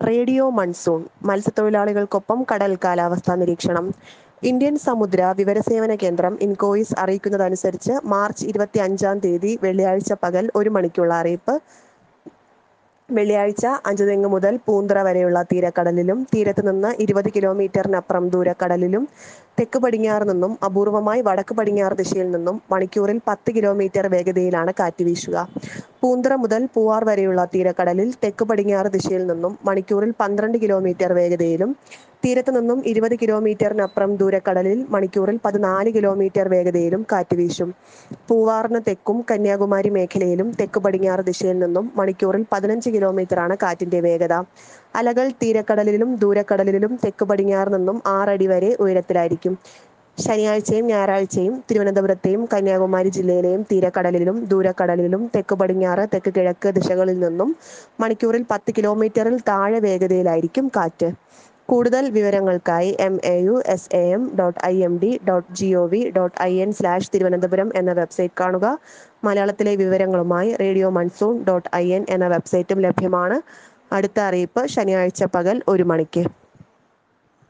radio monsoon മത്സ്യത്തൊഴിലാളികൾക്കൊപ്പം കടൽ കാലാവസ്ഥാ നിരീക്ഷണം ഇന്ത്യൻ സമുദ്ര വിവരസേവന കേന്ദ്രം ഇൻകോയിസ് അറിയിക്കുന്നതനുസരിച്ച് മാർച്ച് ഇരുപത്തി അഞ്ചാം തീയതി വെള്ളിയാഴ്ച പകൽ ഒരു മണിക്കുള്ള അറിയിപ്പ് വെള്ളിയാഴ്ച അഞ്ചുതെങ്ങ് മുതൽ പൂന്തറ വരെയുള്ള തീരക്കടലിലും തീരത്ത് നിന്ന് ഇരുപത് കിലോമീറ്ററിനപ്പുറം ദൂരക്കടലിലും തെക്ക് പടിഞ്ഞാറ് നിന്നും അപൂർവമായി വടക്ക് പടിഞ്ഞാറ് ദിശയിൽ നിന്നും മണിക്കൂറിൽ പത്ത് കിലോമീറ്റർ വേഗതയിലാണ് കാറ്റ് വീശുക പൂന്തറ മുതൽ പൂവാർ വരെയുള്ള തീരക്കടലിൽ തെക്ക് പടിഞ്ഞാറ് ദിശയിൽ നിന്നും മണിക്കൂറിൽ പന്ത്രണ്ട് കിലോമീറ്റർ വേഗതയിലും തീരത്ത് നിന്നും ഇരുപത് കിലോമീറ്ററിനപ്പുറം ദൂരക്കടലിൽ മണിക്കൂറിൽ പതിനാല് കിലോമീറ്റർ വേഗതയിലും കാറ്റ് വീശും പൂവാറിന് തെക്കും കന്യാകുമാരി മേഖലയിലും തെക്ക് പടിഞ്ഞാറ് ദിശയിൽ നിന്നും മണിക്കൂറിൽ പതിനഞ്ച് കിലോമീറ്ററാണ് കാറ്റിന്റെ വേഗത അലകൾ തീരക്കടലിലും ദൂരക്കടലിലും തെക്ക് പടിഞ്ഞാറ് നിന്നും ആറടി വരെ ഉയരത്തിലായിരിക്കും ശനിയാഴ്ചയും ഞായറാഴ്ചയും തിരുവനന്തപുരത്തെയും കന്യാകുമാരി ജില്ലയിലെയും തീരക്കടലിലും ദൂരക്കടലിലും തെക്ക് പടിഞ്ഞാറ് തെക്ക് കിഴക്ക് ദിശകളിൽ നിന്നും മണിക്കൂറിൽ പത്ത് കിലോമീറ്ററിൽ താഴെ വേഗതയിലായിരിക്കും കാറ്റ് കൂടുതൽ വിവരങ്ങൾക്കായി M A U S A M dot I M D dot G O V dot I N slash Thiruvananthapuram എന്ന വെബ്സൈറ്റ് കാണുക മലയാളത്തിലെ വിവരങ്ങളുമായി radio monsoon dot I N എന്ന വെബ്സൈറ്റും ലഭ്യമാണ് അടുത്ത അറിയിപ്പ് ശനിയാഴ്ച പകൽ ഒരു മണിക്ക്